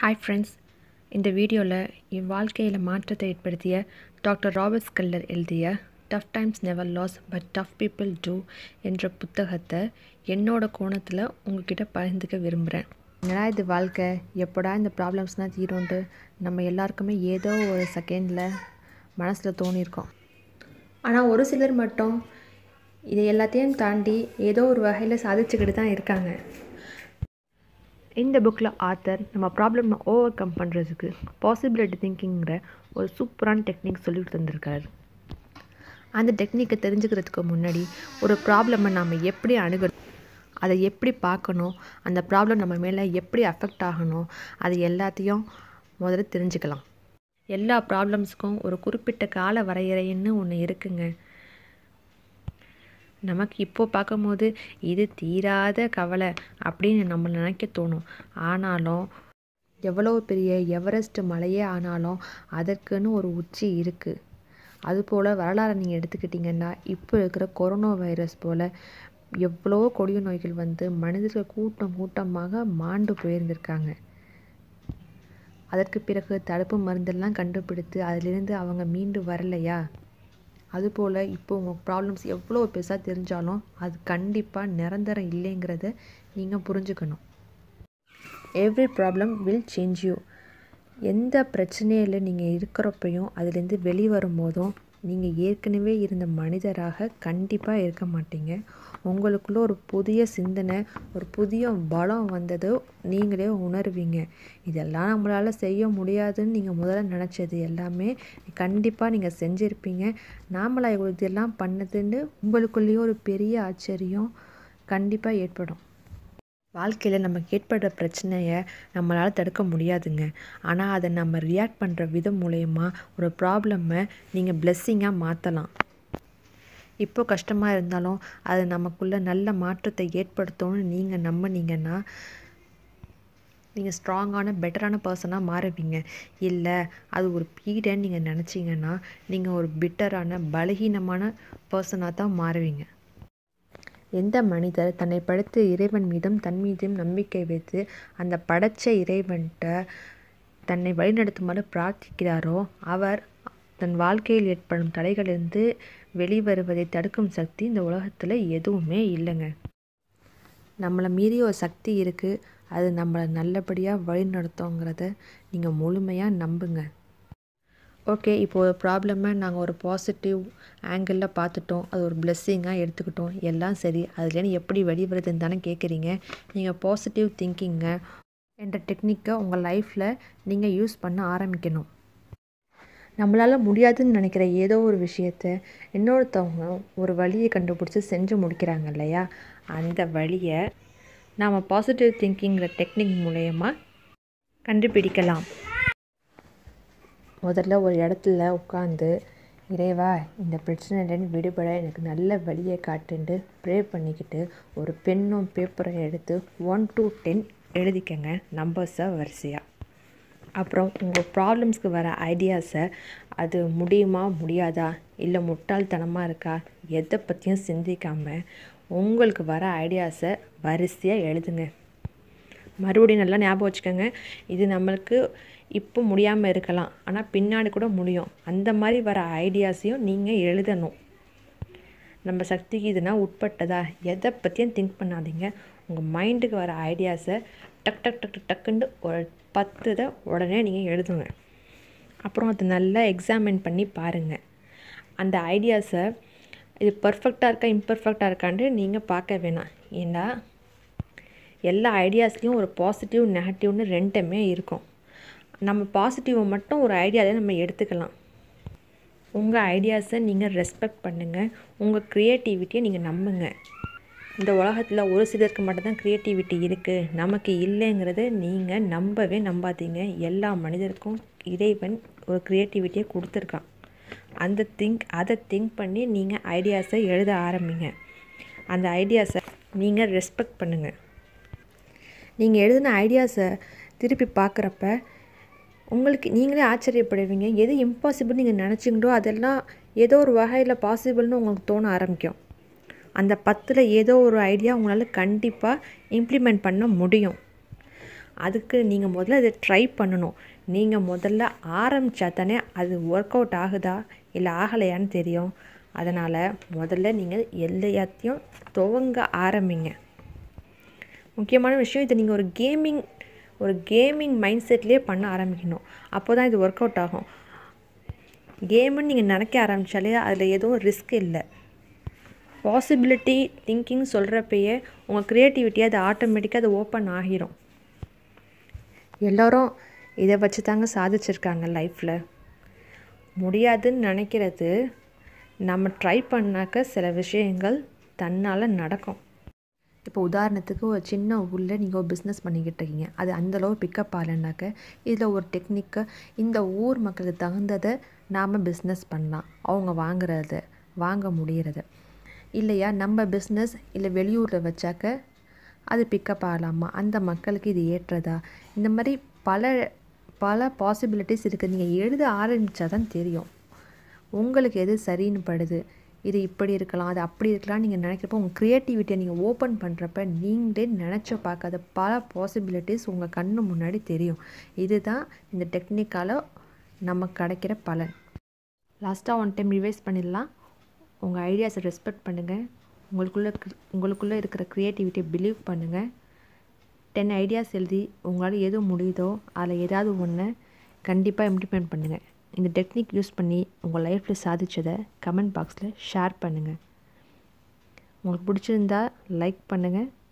hi friends இந்த வீடியோவில் என் வாழ்க்கையில் மாற்றத்தை ஏற்படுத்திய டாக்டர் ராபர்ட்ஸ் கல்லர் எழுதிய tough times never last but tough people do என்ற புத்தகத்தை என்னோட கோணத்தில் உங்ககிட்ட பகிர்ந்துக்க விரும்புகிறேன் என்னடா இது வாழ்க்கை எப்படா இந்த ப்ராப்ளம்ஸ்லாம் தீரும்ன்ட்டு நம்ம எல்லாருக்குமே ஏதோ ஒரு செகண்டில் மனசில் தோணியிருக்கோம் ஆனால் ஒரு சிலர் மட்டும் இதை எல்லாத்தையும் தாண்டி ஏதோ ஒரு வகையில் சாதிச்சுக்கிட்டு தான் இருக்காங்க இந்த புக்கில் ஆத்தர் நம்ம ப்ராப்ளமை ஓவர் கம் பண்ணுறதுக்கு பாசிபிலிட்டி திங்கிங்கிற ஒரு சூப்பரான டெக்னிக் சொல்லி தந்திருக்காரு அந்த டெக்னிக்கை தெரிஞ்சுக்கிறதுக்கு முன்னாடி ஒரு ப்ராப்ளமை நாம் எப்படி அணுக அதை எப்படி பார்க்கணும் அந்த ப்ராப்ளம் நம்ம மேலே எப்படி அஃபெக்ட் ஆகணும் அது எல்லாத்தையும் முதல்ல தெரிஞ்சுக்கலாம் எல்லா ப்ராப்ளம்ஸுக்கும் ஒரு குறிப்பிட்ட கால வரையறைன்னு ஒன்று இருக்குங்க நமக்கு இப்போ பார்க்கும்போது இது தீராத கவலை அப்படின்னு நம்ம நினைக்க தோணும் ஆனாலும் எவ்வளோ பெரிய எவரெஸ்ட் மலையே ஆனாலும் அதற்குன்னு ஒரு உச்சி இருக்குது அதுபோல் வரலாறை நீங்கள் எடுத்துக்கிட்டிங்கன்னா இப்போ இருக்கிற கொரோனா வைரஸ் போல் எவ்வளோ கொடிய நோய்கள் வந்து மனிதர்கள் கூட்டம் கூட்டமாக மாண்டு போயிருந்திருக்காங்க அதற்கு பிறகு தடுப்பு மருந்தெல்லாம் கண்டுபிடித்து அதிலிருந்து அவங்க மீண்டு வரலையா அதுபோல் இப்போ உங்கள் ப்ராப்ளம்ஸ் எவ்வளோ பெருசாக தெரிஞ்சாலும் அது கண்டிப்பாக நிரந்தரம் இல்லைங்கிறத நீங்கள் புரிஞ்சுக்கணும் every problem will change you எந்த பிரச்சனையில் நீங்கள் இருக்கிறப்பையும் அதுலேருந்து வெளிவரும் போதும் நீங்கள் ஏற்கனவே இருந்த மனிதராக கண்டிப்பாக இருக்க மாட்டீங்க உங்களுக்குள்ள ஒரு புதிய சிந்தனை ஒரு புதிய பலம் வந்தது நீங்களே உணர்வீங்க இதெல்லாம் நம்மளால் செய்ய முடியாதுன்னு நீங்கள் முதல்ல நினச்சது எல்லாமே கண்டிப்பாக நீங்கள் செஞ்சுருப்பீங்க நாமளா இதெல்லாம் பண்ணதுன்னு உங்களுக்குள்ளேயே ஒரு பெரிய ஆச்சரியம் கண்டிப்பாக ஏற்படும் வாழ்க்கையில் நமக்கு ஏற்படுற பிரச்சனையை நம்மளால் தடுக்க முடியாதுங்க ஆனால் அதை நம்ம ரியாக்ட் பண்ணுற விதம் மூலயமா ஒரு ப்ராப்ளமை நீங்கள் பிளெஸ்ஸிங்காக மாற்றலாம் இப்போ கஷ்டமாக இருந்தாலும் அது நமக்குள்ளே நல்ல மாற்றத்தை ஏற்படுத்தும்னு நீங்கள் நம்பினீங்கன்னா நீங்கள் ஸ்ட்ராங்கான பெட்டரான பர்சனாக மாறுவீங்க இல்லை அது ஒரு பீடன்னு நீங்கள் நினச்சிங்கன்னா நீங்கள் ஒரு பிட்டரான பலகீனமான பர்சனாக தான் மாறுவீங்க எந்த மனிதர் தன்னை படைத்த இறைவன் மீதும் தன் மீதும் நம்பிக்கை வைத்து அந்த படைத்த இறைவன்கிட்ட தன்னை வழிநடத்துமாறு பிரார்த்திக்கிறாரோ அவர் தன் வாழ்க்கையில் ஏற்படும் தடைகளிலிருந்து வெளிவருவதை தடுக்கும் சக்தி இந்த உலகத்தில் எதுவுமே இல்லைங்க நம்மளை மீறி ஒரு சக்தி இருக்குது அது நம்மளை நல்லபடியாக வழிநடத்துங்கிறத நீங்கள் முழுமையாக நம்புங்க ஓகே இப்போ ஒரு ப்ராப்ளமை நாங்கள் ஒரு பாசிட்டிவ் ஆங்கிளில் பார்த்துட்டோம் அது ஒரு பிளெஸ்ஸிங்காக எடுத்துக்கிட்டோம் எல்லாம் சரி அதுலேருந்து எப்படி வெளிவருதுன்னு தானே கேட்குறீங்க நீங்கள் பாசிட்டிவ் திங்கிங்க என்ற டெக்னிக்கை உங்கள் லைஃப்பில் நீங்கள் யூஸ் பண்ண ஆரம்பிக்கணும் நம்மளால் முடியாதுன்னு நினைக்கிற ஏதோ ஒரு விஷயத்த இன்னொருத்தவங்க ஒரு வழியை கண்டுபிடிச்சி செஞ்சு முடிக்கிறாங்க இல்லையா அந்த வழியை நாம் பாசிட்டிவ் திங்கிங்கிற டெக்னிக் மூலயமா கண்டுபிடிக்கலாம் முதல்ல ஒரு இடத்துல உட்காந்து இறைவா இந்த பிரச்சனையிலேருந்து விடுபட எனக்கு நல்ல வழியை காட்டுன்ட்டு ப்ரே பண்ணிக்கிட்டு ஒரு பெண்ணும் பேப்பரை எடுத்து ஒன் டு டென் எழுதிக்கங்க நம்பர்ஸை வரிசையாக அப்புறம் உங்கள் ப்ராப்ளம்ஸ்க்கு வர ஐடியாஸை அது முடியுமா முடியாதா இல்லை முட்டாள்தனமாக இருக்கா எதை பற்றியும் சிந்திக்காமல் உங்களுக்கு வர ஐடியாஸை வரிசையாக எழுதுங்க மறுபடியும் நல்லா ஞாபகம் வச்சுக்கோங்க இது நம்மளுக்கு இப்போ முடியாமல் இருக்கலாம் ஆனால் பின்னாடி கூட முடியும் அந்த மாதிரி வர ஐடியாஸையும் நீங்கள் எழுதணும் நம்ம சக்திக்கு இதுனா உட்பட்டதா எதை பற்றியும் திங்க் பண்ணாதீங்க உங்கள் மைண்டுக்கு வர ஐடியாஸை டக் டக் டக் டக்குன்னு ஒரு பத்து இதை உடனே நீங்கள் எழுதுங்க அப்புறம் அதை நல்லா எக்ஸாமின் பண்ணி பாருங்கள் அந்த ஐடியாஸை இது பர்ஃபெக்டாக இருக்கா இம்பர்ஃபெக்டாக இருக்கான்ட்டு நீங்கள் பார்க்க வேணாம் ஏன்னா எல்லா ஐடியாஸ்லேயும் ஒரு பாசிட்டிவ் நெகட்டிவ்னு ரெண்டுமே இருக்கும் நம்ம பாசிட்டிவை மட்டும் ஒரு ஐடியாவில் நம்ம எடுத்துக்கலாம் உங்கள் ஐடியாஸை நீங்கள் ரெஸ்பெக்ட் பண்ணுங்கள் உங்கள் க்ரியேட்டிவிட்டியை நீங்கள் நம்புங்க இந்த உலகத்தில் ஒரு சிலருக்கு மட்டும்தான் க்ரியேட்டிவிட்டி இருக்குது நமக்கு இல்லைங்கிறத நீங்கள் நம்பவே நம்பாதீங்க எல்லா மனிதருக்கும் இறைவன் ஒரு க்ரியேட்டிவிட்டியை கொடுத்துருக்கான் அந்த திங்க் அதை திங்க் பண்ணி நீங்கள் ஐடியாஸை எழுத ஆரம்பிங்க அந்த ஐடியாஸை நீங்கள் ரெஸ்பெக்ட் பண்ணுங்கள் நீங்கள் எழுதின ஐடியாஸை திருப்பி பார்க்குறப்ப உங்களுக்கு நீங்களே ஆச்சரியப்படுவீங்க எது இம்பாசிபிள் நீங்கள் நினச்சிங்களோ அதெல்லாம் ஏதோ ஒரு வகையில் பாசிபிள்னு உங்களுக்கு தோண ஆரம்பிக்கும் அந்த பத்தில் ஏதோ ஒரு ஐடியா உங்களால் கண்டிப்பாக இம்ப்ளிமெண்ட் பண்ண முடியும் அதுக்கு நீங்கள் முதல்ல இதை ட்ரை பண்ணணும் நீங்கள் முதல்ல ஆரம்பித்தா தானே அது ஒர்க் அவுட் ஆகுதா இல்லை ஆகலையான்னு தெரியும் அதனால் முதல்ல நீங்கள் எல்லாத்தையும் துவங்க ஆரம்பிங்க முக்கியமான விஷயம் இதை நீங்கள் ஒரு கேமிங் ஒரு கேமிங் மைண்ட் செட்லேயே பண்ண ஆரம்பிக்கணும் அப்போ தான் இது ஒர்க் அவுட் ஆகும் கேமுன்னு நீங்கள் நினைக்க ஆரம்பித்தாலே அதில் எதுவும் ரிஸ்க் இல்லை பாசிபிலிட்டி திங்கிங் சொல்கிறப்பயே உங்கள் க்ரியேட்டிவிட்டி அது ஆட்டோமேட்டிக்காக அது ஓப்பன் ஆகிரும் எல்லோரும் இதை வச்சு தாங்க சாதிச்சிருக்காங்க லைஃப்பில் முடியாதுன்னு நினைக்கிறது நம்ம ட்ரை பண்ணாக்க சில விஷயங்கள் தன்னால் நடக்கும் இப்போ உதாரணத்துக்கு ஒரு சின்ன ஊரில் நீங்கள் ஒரு பிஸ்னஸ் பண்ணிக்கிட்டு இருக்கீங்க அது அந்தளவு பிக்கப் ஆகலைனாக்க இதில் ஒரு டெக்னிக்கு இந்த ஊர் மக்களுக்கு தகுந்ததை நாம் பிஸ்னஸ் பண்ணலாம் அவங்க வாங்குறது வாங்க முடிகிறது இல்லையா நம்ம பிஸ்னஸ் இல்லை வெளியூரில் வச்சாக்க அது பிக்கப் ஆகலாமா அந்த மக்களுக்கு இது ஏற்றதா இந்த மாதிரி பல பல பாசிபிலிட்டிஸ் இருக்குது நீங்கள் எழுத ஆரம்பித்தா தான் தெரியும் உங்களுக்கு எது சரின்னு படுது இது இப்படி இருக்கலாம் அது அப்படி இருக்கலாம் நீங்கள் நினைக்கிறப்ப உங்கள் க்ரியேட்டிவிட்டியை நீங்கள் ஓப்பன் பண்ணுறப்ப நீங்களே நினச்ச பார்க்காத பல பாசிபிலிட்டிஸ் உங்கள் கண்ணு முன்னாடி தெரியும் இதுதான் இந்த டெக்னிக்கால் நமக்கு கிடைக்கிற பலன் லாஸ்ட்டாக ஒன் டைம் ரிவைஸ் பண்ணிடலாம் உங்கள் ஐடியாஸை ரெஸ்பெக்ட் பண்ணுங்கள் உங்களுக்குள்ளே உங்களுக்குள்ளே இருக்கிற க்ரியேட்டிவிட்டியை பிலீவ் பண்ணுங்கள் டென் ஐடியாஸ் எழுதி உங்களால் எது முடியுதோ அதில் ஏதாவது ஒன்று கண்டிப்பாக இம்ப்ளிமெண்ட் பண்ணுங்கள் இந்த டெக்னிக் யூஸ் பண்ணி உங்கள் லைஃப்பில் சாதித்ததை கமெண்ட் பாக்ஸில் ஷேர் பண்ணுங்கள் உங்களுக்கு பிடிச்சிருந்தா லைக் பண்ணுங்கள்